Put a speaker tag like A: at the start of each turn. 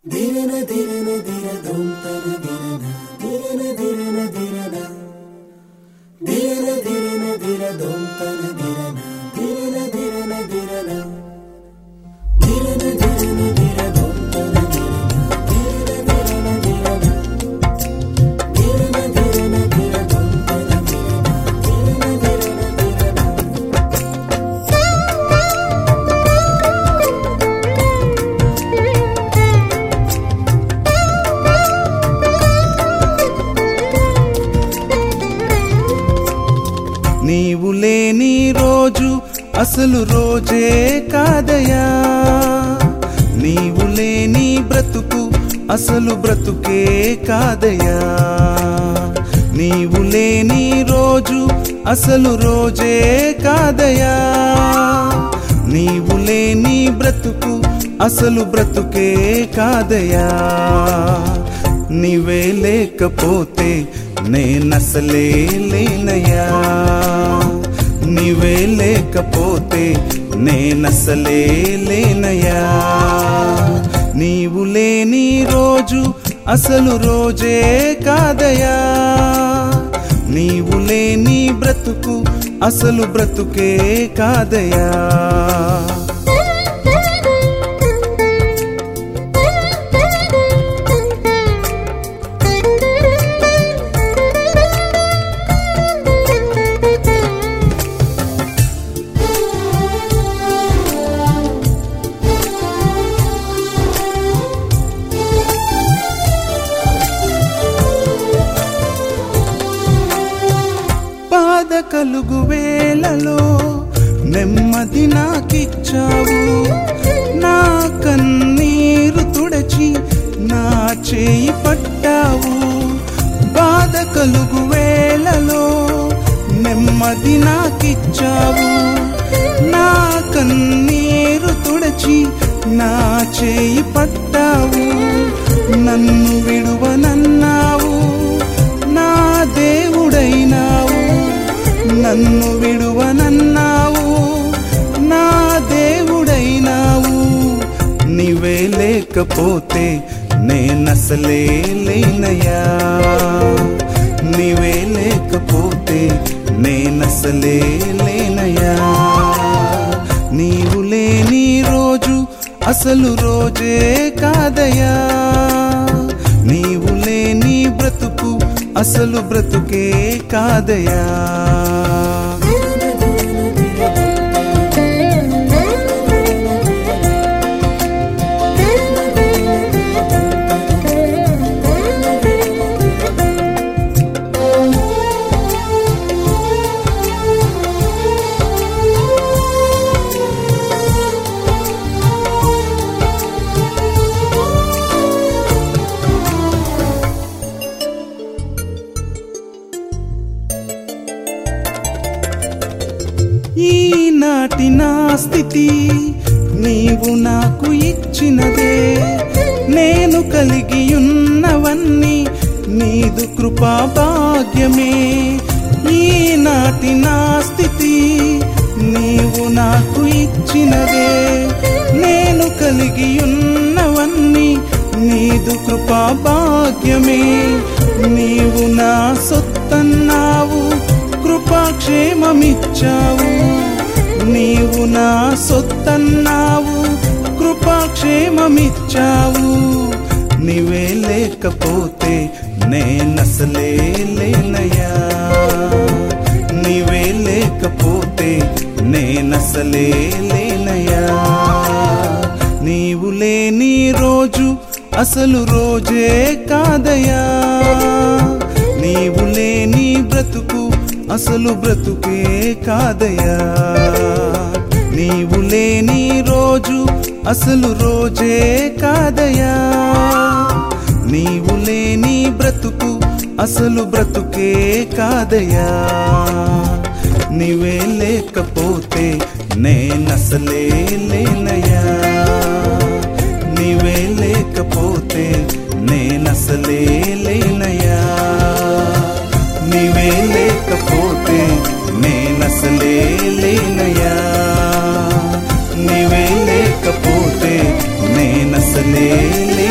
A: దిరన దిరన దిర దొంతన దిరన దిరన దిరన దిరన దిరన దిరన దిర దొంతన దిరన దిరన దిరన దిరన దిరన దిరన దిర దొంతన దిరన దిరన దిరన దిరన దిరన దిరన దిర దొంతన దిరన దిరన దిరన దిరన
B: నీవు లేని రోజు అసలు రోజే కాదయా నీవు లేని బ్రతుకు అసలు బ్రతుకే కాదయా నీవు లేని రోజు అసలు రోజే కాదయా నీవు లేని బ్రతుకు అసలు బ్రతుకే కాదయా నీవే లేకపోతే నేనసలే లేనయ్యా నీవే లేకపోతే నేనసలే లేనయ్యా నీవు లేని రోజు అసలు రోజే కాదయా నీవు లేని బ్రతుకు అసలు బ్రతుకే కాదయా బాధ కలుగు వేళలో నెమ్మది నాకిచ్చావు నా కన్నీరు తుడచి నా చేయి పట్టావు బాధ కలుగు వేళలో నెమ్మది నాకిచ్చావు నా కన్నీరు తుడచి నా చేయి పట్టావు నన్ను విడువనన్నావు నా దేవుడైనావు నన్ను విడువనన్నావు నా దేవుడైనావు నీవే లేకపోతే నేనసలే లేనయ్యా నీవే లేకపోతే నేనసలే లేనయ్యా నీవు లేని రోజు అసలు రోజే కాదయా నీవు లేని బ్రతుకు అసలు బ్రతుకే కాదయా ఈనాటి నా స్థితి నీవు నాకు ఇచ్చినదే నేను కలిగి ఉన్నవన్నీ నీదు కృపా భాగ్యమే ఈనాటి నా స్థితి నీవు నాకు ఇచ్చినదే నేను కలిగి ఉన్నవన్నీ నీదు కృపా భాగ్యమే నీవు నా సొత్తన్నావు కృపాక్షేమమిచ్చావు నీవు నా సొత్తన్నావు కృపాక్షేమమిచ్చావు నీవే లేకపోతే నేనసలే లేనయ్యా నీవే లేకపోతే నేనసలే లేనయ్యా నీవు లేని రోజు అసలు రోజే కాదయా నీవు లేని బ్రతుకు అసలు బ్రతుకే కాదయా నీవు లేని రోజు అసలు రోజే కాదయా నీవు లేని బ్రతుకు అసలు బ్రతుకే కాదయా నీవే లేకపోతే నేనసలే లేనయ్యా నీవే లేకపోతే నేనసలే లేనయ్యా నీవే లేకపోతే నేనసలే లేనయ్యా నీవే లేకపోతే నేనసలే